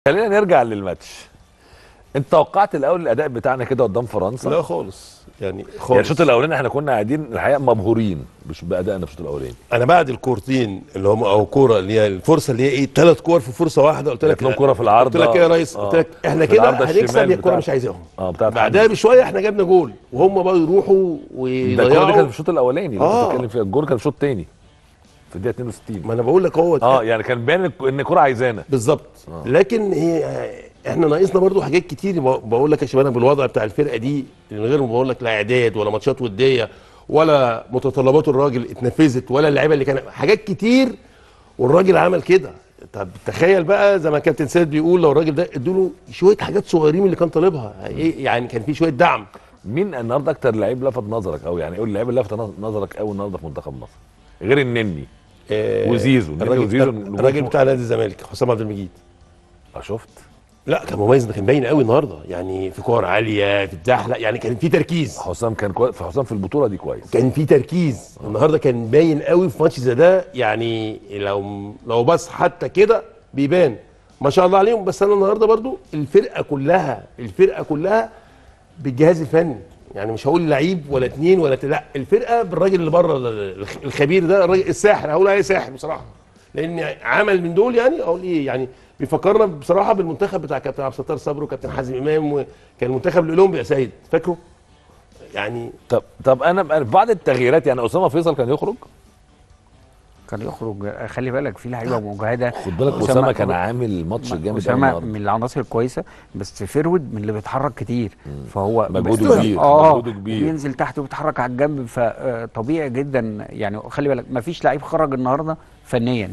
خلينا نرجع للماتش انت توقعت الاول الاداء بتاعنا كده قدام فرنسا لا خالص يعني خالص يعني الشوط الاولاني احنا كنا قاعدين الحقيقه مبهورين مش بادائنا في الشوط الاولاني انا بعد الكورتين اللي هم او كوره اللي هي الفرصه اللي هي ايه ثلاث كور في فرصه واحده قلت لك جات لهم كورة في العارضة. قلت لك ايه يا ريس آه. قلت لك احنا في كده العارضة هنكسب الشمال هي الكوره بتاعت- مش عايزاهم اه بتاعت بعدها بشويه احنا جبنا جول وهم بقى يروحوا ده الكوره دي كانت في ويضيعوا الشوط الاولاني اللي آه. انت بتتكلم فيها الجول كان في الشوط الثاني في الدقيقه 62 ما انا بقول لك هو اه يعني كان باين ان الكوره عايزانا بالظبط لكن هي احنا ناقصنا برضو حاجات كتير ب- بقول لك يا شباب انا بالوضع بتاع الفرقه دي من غير ما بقول لك لا اعداد ولا ماتشات وديه ولا متطلبات الراجل اتنفذت ولا اللعيبه اللي كان حاجات كتير والراجل عمل كده طب تخيل بقى زي ما كابتن سيد بيقول لو الراجل ده ادوا شويه حاجات صغيرين من اللي كان طالبها ايه يعني كان في شويه دعم مين النهارده اكتر لعيب لفت نظرك او يعني قول اللعيب اللي لفت نظرك قوي النهارده في منتخب مصر غير النني آه، وزيزو، نني الراجل, وزيزو الراجل بتاع نادي الزمالك حسام عبد المجيد اه شفت لا كان مميز ده كان باين قوي النهارده يعني في كور عاليه في الزحلق يعني كان في تركيز حسام كان كويس حسام في البطوله دي كويس كان في تركيز النهارده كان باين قوي في ماتش زي ده يعني لو لو بس حتى كده بيبان ما شاء الله عليهم بس انا النهارده برضو الفرقه كلها الفرقه كلها بالجهاز الفني يعني مش هقول لعيب ولا اتنين ولا تل... لا الفرقه بالراجل اللي بره الخ- الخبير ده الراجل الساحر هقول عليه ساحر بصراحه لان عمل من دول يعني اقول ايه يعني بيفكرنا بصراحه بالمنتخب بتاع كابتن عبد الستار صبري وكابتن حازم امام وكان المنتخب الاولمبي يا سيد فاكره؟ يعني طب طب انا أنا في بعض التغييرات يعني اسامه فيصل كان يخرج كان يخرج خلي بالك في لعيبه مجهده خد بالك اسامه كان عامل ماتش جامد قوي اسامه النهارده من العناصر الكويسه بس فيرود من اللي بيتحرك كتير فهو مجهوده بس- كبير، اه مجهوده كبير. بينزل تحت وبيتحرك على الجنب فطبيعي جدا يعني خلي بالك ما فيش لعيب خرج النهارده فنيا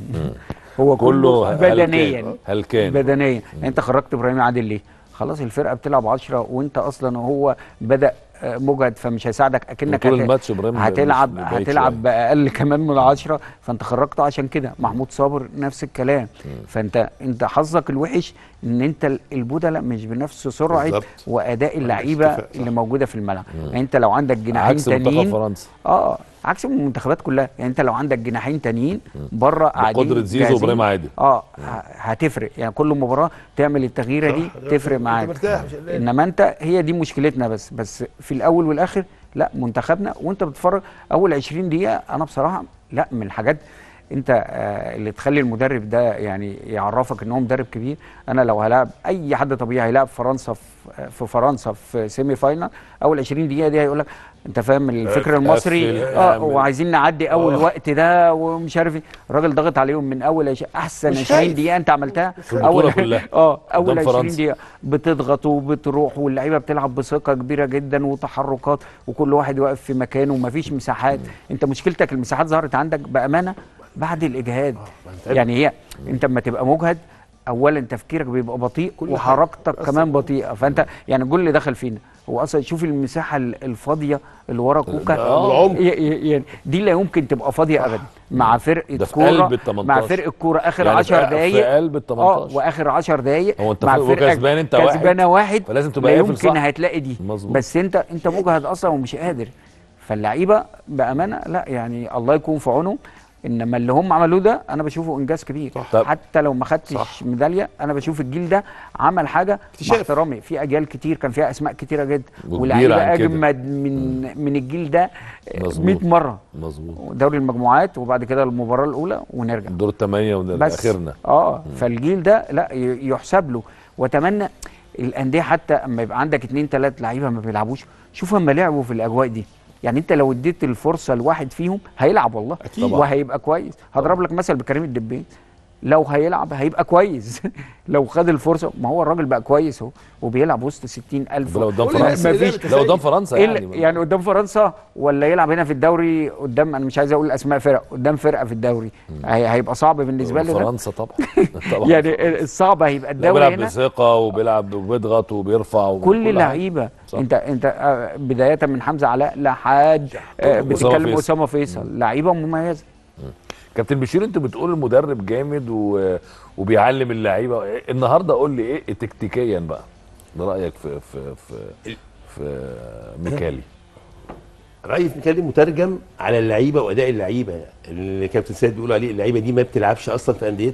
هو كله كله هلكان. بدنيا هلكان. بدنيا انت خرجت ابراهيم عادل ليه خلاص الفرقه بتلعب 10 وانت اصلا هو بدا آه، مجهد فمش هيساعدك اكنك طول هت- الماتش إبراهيم هتلعب مش بعيد هتلعب شوية. باقل كمان من العشرة فانت خرجته عشان كده محمود صابر نفس الكلام فانت انت حظك الوحش ان انت ال- البدلاء مش بنفس سرعه بالظبط. واداء اللعيبه اتفاق، صح. اللي موجوده في الملعب يعني انت لو عندك جناحين عكس منتخب تانيين فرنسا اه عكس المنتخبات كلها يعني انت لو عندك جناحين تانيين بره قاعدين بقدرة زيزو جاهزين، وإبراهيم عادل. اه ه- هتفرق يعني كل مباراه تعمل التغييره دي صح، تفرق أنت معاك مرتاح، مش قلقان. انما انت هي دي مشكلتنا بس بس في الاول والاخر لا منتخبنا وانت بتتفرج اول 20 دقيقه انا بصراحه لا من الحاجات انت آه اللي تخلي المدرب ده يعني يعرفك ان هو مدرب كبير انا لو هلاعب اي حد طبيعي هيلاعب فرنسا في في فرنسا في سيمي فاينال اول 20 دقيقه دي هيقول لك انت فاهم الفكر المصري قفل، اه اعمل. وعايزين نعدي اول آه. وقت ده ومش عارف ايه الراجل ضغط عليهم من اول عش- احسن مش 20 خايف. دقيقه انت عملتها في البطولة كلها. اه اول قدام 20 فرنسا. دقيقه بتضغط وبتروح واللعيبه بتلعب بثقه كبيره جدا وتحركات وكل واحد واقف في مكانه ومفيش مساحات انت مشكلتك المساحات ظهرت عندك بامانه بعد الاجهاد يعني هي انت اما تبقى مجهد اولا تفكيرك بيبقى بطيء كل وحركتك حاجة. كمان بطيئه فانت يعني الجول اللي دخل فينا هو اصلا شوف المساحه ال- الفاضيه اللي ورا كوكا آه. العمق. ي- ي- يعني دي لا يمكن تبقى فاضيه ابدا مع فرقه ده في كوره قلب ال مع 18. فرقه كوره اخر يعني 10 في- في دقائق قلب ال اه 18. واخر 10 دقائق هو أنت مع فوق فرقه وكسبان أنت واحد، كسبانه واحد فلازم تبقى لا قافل يمكن صح. هتلاقي دي مظبوط. بس انت انت مجهد اصلا ومش قادر فاللعيبه بامانه لا يعني الله يكون في عونهم انما اللي هم عملوه ده انا بشوفه انجاز كبير طب- حتى لو ما خدتش صح. ميداليه انا بشوف الجيل ده عمل حاجه مع اكتشاف. احترامي في اجيال كتير كان فيها اسماء كتيره جدا وكبيرة ولاعيبه عن كده. اجمد من من الجيل ده مظبوط. 100 مره مظبوط دوري المجموعات وبعد كده المباراه الاولى ونرجع دور الثمانيه بس اخرنا اه فالجيل ده لا ي- يحسب له واتمنى الانديه حتى اما يبقى عندك اتنين تلات لعيبه ما بيلعبوش شوف اما لعبوا في الاجواء دي يعني انت لو اديت الفرصه لواحد فيهم هيلعب والله أكيد. طبعا. وهيبقى كويس هضرب لك مثل بكريم الدبين لو هيلعب هيبقى كويس لو خد الفرصه ما هو الراجل بقى كويس اهو وبيلعب وسط 60000 لو قدام قول لي فرنسا بس مفيش- لو قدام فرنسا إيه يعني اللي- يعني قدام فرنسا ولا يلعب هنا في الدوري قدام انا مش عايز اقول اسماء فرق قدام فرقه في الدوري هي هيبقى صعب بالنسبه له ده فرنسا طبعا طبعا يعني الصعب هيبقى ده الدوري بيلعب هنا بثقه وبيلعب وبيضغط وبيرفع وكل كل حاجة. لعيبه صح. انت انت آه، بدايه من حمزه علاء لحد آه، بتتكلم فيصل. اسامه فيصل لعيبه مميزه كابتن بشير انت بتقول المدرب جامد و... وبيعلم اللعيبه النهارده قول لي ايه تكتيكيا بقى ده رايك في في في في ميكالي رأيي في ميكالي مترجم على اللعيبه واداء اللعيبه اللي كابتن سيد بيقول عليه اللعيبه دي ما بتلعبش اصلا في انديتها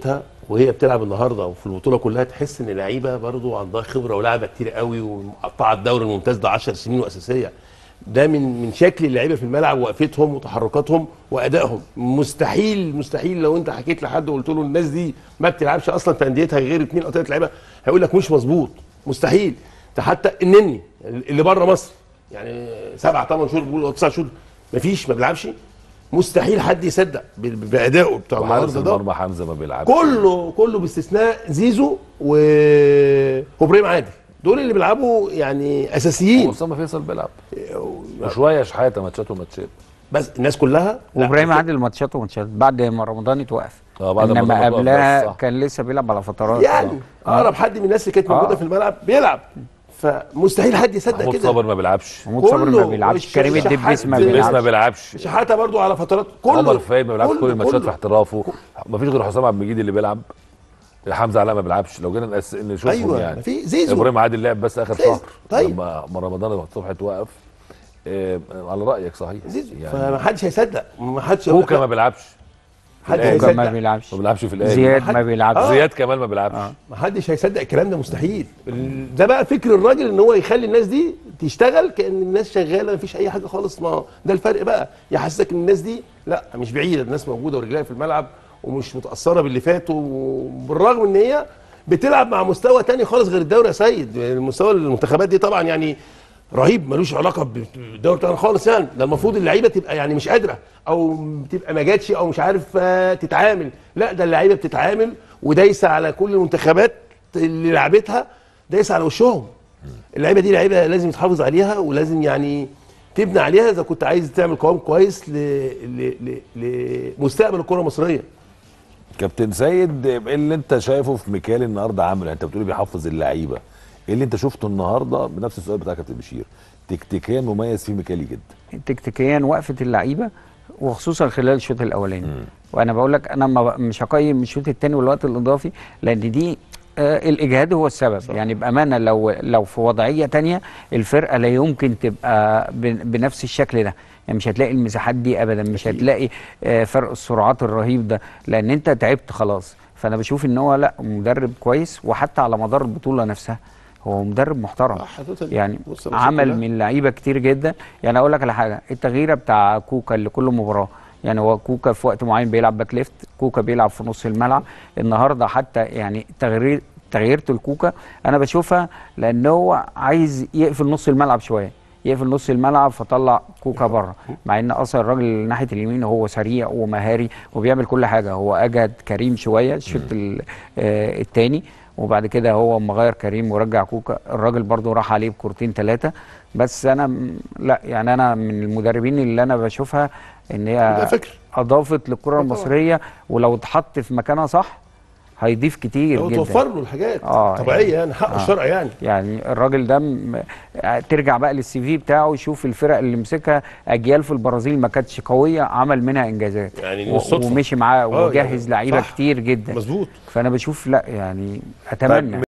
وهي بتلعب النهارده وفي البطوله كلها تحس ان اللعيبه برضو عندها خبره ولعبه كتير قوي ومقطعه الدوري الممتاز ده 10 سنين واساسيه ده من من شكل اللعيبه في الملعب وقفتهم وتحركاتهم وادائهم مستحيل مستحيل لو انت حكيت لحد وقلت له الناس دي ما بتلعبش اصلا في انديتها غير اثنين او ثلاث لعيبه هيقول لك مش مظبوط مستحيل ده حتى النني اللي بره مصر يعني سبع ثمان شهور بيقول أو تسع شهور مفيش ما بيلعبش مستحيل حد يصدق ب- بادائه بتاع وحارس النهارده ده المرمى حمزه ما بيلعبش كله كله باستثناء زيزو و... وابراهيم عادل دول اللي بيلعبوا يعني اساسيين اسامه فيصل بيلعب وشويه شحاته ماتشات وماتشات بس الناس كلها لا، وابراهيم عادل ماتشاته وماتشات بعد ما رمضان اتوقف اه بعد ما انما رمضان اتوقف قبلها بس، صح. كان لسه بيلعب على فترات يعني آه. اقرب حد من الناس اللي كانت موجوده آه. في الملعب بيلعب فمستحيل حد يصدق محمود كده صابر ما بيلعبش محمود صابر ما كله بيلعبش والش- كريم الشحات الدبيس ما زي- بيلعبش ما بيلعبش بيلعبش شحاته برضو على فترات كله عمر فايد ما بيلعبش كله- كل الماتشات في كله. احترافه ما فيش غير حسام عبد المجيد اللي بيلعب حمزه علاء ما بيلعبش لو جينا نقس- نشوفهم ايوه يعني ما في زيزو ابراهيم عادل لعب بس اخر زيزو. شهر طيب. لما لما رمضان الصبح اتوقف آه، على رايك صحيح زيزو يعني فما حدش هيصدق ما حدش هيقول لك كوكا ما لا، بيلعبش حد كوكا كوكا ما هيصدق بيلعبش ما بيلعبش في الاهلي زياد حد- ما بيلعبش آه. زياد كمال ما بيلعبش ما حدش هيصدق الكلام ده مستحيل ده بقى فكر الراجل ان هو يخلي الناس دي تشتغل كان الناس شغاله مفيش اي حاجه خالص ما ده الفرق بقى يحسسك ان الناس دي لا مش بعيده الناس موجوده ورجلها في الملعب ومش متاثره باللي فات وبالرغم ان هي بتلعب مع مستوى تاني خالص غير الدوري يا سيد المستوى المنتخبات دي طبعا يعني رهيب ملوش علاقه بالدوري بتاعنا خالص يعني ده المفروض اللعيبه تبقى يعني مش قادره او بتبقى ما جاتش او مش عارف آه، تتعامل لا ده اللعيبه بتتعامل ودايسه على كل المنتخبات اللي لعبتها دايسه على وشهم اللعيبه دي لعيبه لازم يتحافظ عليها ولازم يعني تبني عليها اذا كنت عايز تعمل قوام كويس ل... ل... ل... لمستقبل الكره المصريه كابتن سيد ايه اللي انت شايفه في ميكالي النهارده عامل انت بتقولي بيحفظ اللعيبه ايه اللي انت شفته النهارده بنفس السؤال بتاع كابتن بشير تكتيكيا مميز فيه ميكالي جدا تكتيكيا وقفه اللعيبه وخصوصا خلال الشوط الاولاني وانا بقول لك انا ما مش هقيم الشوط الثاني والوقت الاضافي لان دي آه الاجهاد هو السبب صح. يعني بامانه لو لو في وضعيه تانية الفرقه لا يمكن تبقى ب- بنفس الشكل ده يعني مش هتلاقي المساحات دي ابدا مش هتلاقي آه فرق السرعات الرهيب ده لان انت تعبت خلاص فانا بشوف ان هو لا مدرب كويس وحتى على مدار البطوله نفسها هو مدرب محترم صح، توتال. يعني بص يا باشا عمل كلها. من لعيبه كتير جدا يعني اقول لك على حاجه التغييره بتاع كوكا اللي كل مباراه يعني هو كوكا في وقت معين بيلعب باك ليفت كوكا بيلعب في نص الملعب النهارده حتى يعني تغيير تغييرته الكوكا انا بشوفها لان هو عايز يقفل نص الملعب شويه يقفل نص الملعب فطلع كوكا بره مع ان اصلا الراجل ناحيه اليمين هو سريع ومهاري وبيعمل كل حاجه هو اجهد كريم شويه الشوط ال- آه، التاني وبعد كده هو اما غير كريم ورجع كوكا الراجل برضو راح عليه بكورتين ثلاثه بس انا م- لا يعني انا من المدربين اللي انا بشوفها ان ده هي فكر اضافت للكره طبعا. المصريه ولو اتحط في مكانها صح هيضيف كتير لو جدا توفر له الحاجات آه، طبيعيه يعني حقه آه. الشرعي يعني يعني الراجل ده م... ترجع بقى للسي في بتاعه يشوف الفرق اللي مسكها اجيال في البرازيل ما كانتش قويه عمل منها انجازات يعني و... مش صدفة. ومشي معاه آه، وجهز يعني لعيبه صح. كتير جدا مظبوط فانا بشوف لا يعني اتمنى